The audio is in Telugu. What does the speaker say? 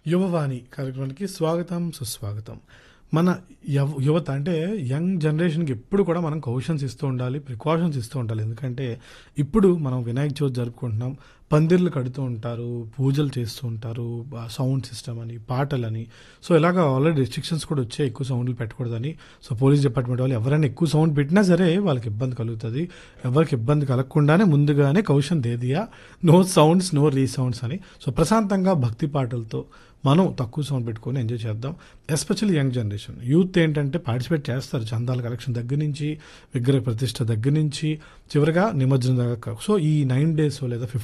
యువవాణి కార్యక్రమానికి స్వాగతం సుస్వాగతం మన యవ యువత అంటే యంగ్ జనరేషన్కి ఎప్పుడు కూడా మనం కౌషన్స్ ఇస్తూ ఉండాలి ప్రికాషన్స్ ఇస్తూ ఉండాలి ఎందుకంటే ఇప్పుడు మనం వినాయక చవితి జరుపుకుంటున్నాం పందిర్లు కడుతూ ఉంటారు పూజలు చేస్తూ ఉంటారు సౌండ్ సిస్టమ్ అని పాటలని సో ఇలాగ ఆల్రెడీ రెస్ట్రిక్షన్స్ కూడా వచ్చాయి ఎక్కువ సౌండ్లు పెట్టకూడదని సో పోలీస్ డిపార్ట్మెంట్ వాళ్ళు ఎవరైనా ఎక్కువ సౌండ్ పెట్టినా సరే వాళ్ళకి ఇబ్బంది కలుగుతుంది ఎవరికి ఇబ్బంది కలగకుండానే ముందుగానే కౌషన్ దేదియా నో సౌండ్స్ నో రీసౌండ్స్ అని సో ప్రశాంతంగా భక్తి పాటలతో మనం తక్కువ సౌండ్ పెట్టుకొని ఎంజాయ్ చేద్దాం ఎస్పెషల్లీ యంగ్ జనరేషన్ యూత్ ఏంటంటే పార్టిసిపేట్ చేస్తారు చందాల కలెక్షన్ దగ్గర నుంచి విగ్రహ ప్రతిష్ట దగ్గర నుంచి చివరిగా నిమజ్జనం దాకా సో ఈ నైన్ డేస్ లేదా